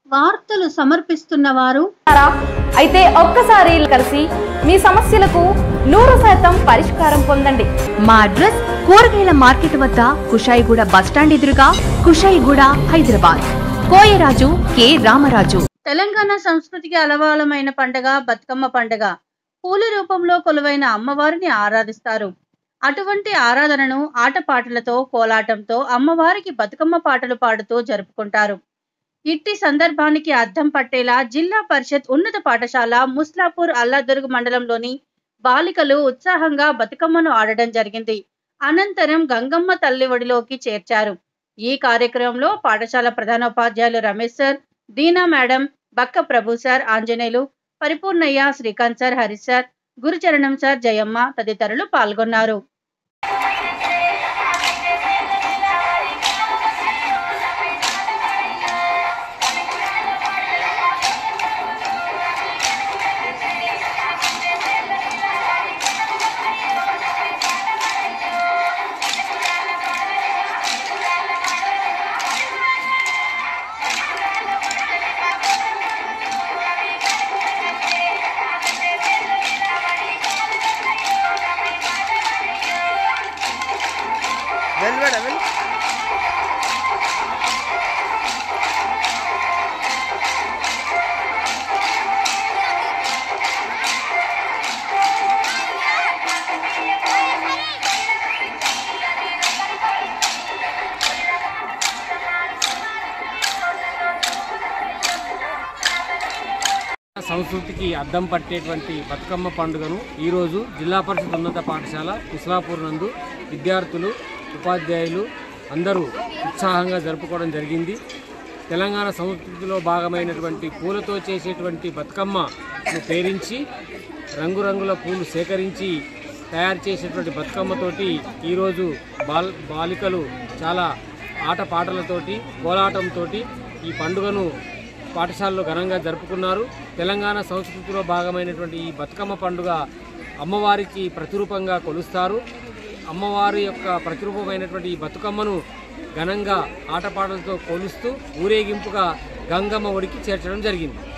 వార్తలు సమర్పిస్తున్న వారు ఉన్నారా? అయితే ఒక్కసారి కలిసి మీ సమస్యలకు నూరు శాతం పరిష్కారం పొందండి మా అడ్రస్ కూరగాయల మార్కెట్ వద్ద కుషాయిగూడ బస్టాండ్ ఎదురుగా కుషాయిగూడ హైదరాబాద్ కోయరాజు కె రామరాజు తెలంగాణ సంస్కృతికి అలవాలమైన పండగ బతుకమ్మ పండగ పూల రూపంలో కొలువైన అమ్మవారిని ఆరాధిస్తారు అటువంటి ఆరాధనను ఆటపాటలతో కోలాటంతో అమ్మవారికి బతుకమ్మ పాటలు పాడుతూ జరుపుకుంటారు ఇట్టి సందర్భానికి అద్దం పట్టేలా జిల్లా పరిషత్ ఉన్నత పాఠశాల ముస్లాపూర్ అల్లాదుర్గ్ మండలంలోని బాలికలు ఉత్సాహంగా బతుకమ్మను ఆడడం జరిగింది అనంతరం గంగమ్మ తల్లి ఒడిలోకి చేర్చారు ఈ కార్యక్రమంలో పాఠశాల ప్రధానోపాధ్యాయులు Ramesh sir Deena madam Bakka Prabhu sir Anjaneyulu Paripurnaiah Srikanth sir Harish sir Gurucharanam sir Jayamma తదితరులు పాల్గొన్నారు వెళ్ళు మేడం వెళ్ళు సంస్కృతికి అద్దం పట్టేటువంటి బతుకమ్మ పండుగను ఈరోజు జిల్లా పరిషత్ ఉన్నత పాఠశాల కుస్లాపూర్ నందు విద్యార్థులు ఉపాధ్యాయులు అందరూ ఉత్సాహంగా జరుపుకోవడం జరిగింది తెలంగాణ సంస్కృతిలో భాగమైనటువంటి పూలతో చేసేటువంటి బతుకమ్మను పేరించి రంగురంగుల పూలు సేకరించి తయారు చేసేటువంటి బతుకమ్మతోటి ఈరోజు బాల్ బాలికలు చాలా ఆటపాటలతోటి కోలాటంతోటి ఈ పండుగను పాఠశాలలో ఘనంగా జరుపుకున్నారు తెలంగాణ సంస్కృతిలో భాగమైనటువంటి ఈ బతుకమ్మ పండుగ అమ్మవారికి ప్రతిరూపంగా కొలుస్తారు అమ్మవారి యొక్క ప్రతిరూపమైనటువంటి ఈ బతుకమ్మను ఘనంగా ఆటపాటలతో కొలుస్తూ ఊరేగింపుగా గంగమ్మ ఒడికి చేర్చడం జరిగింది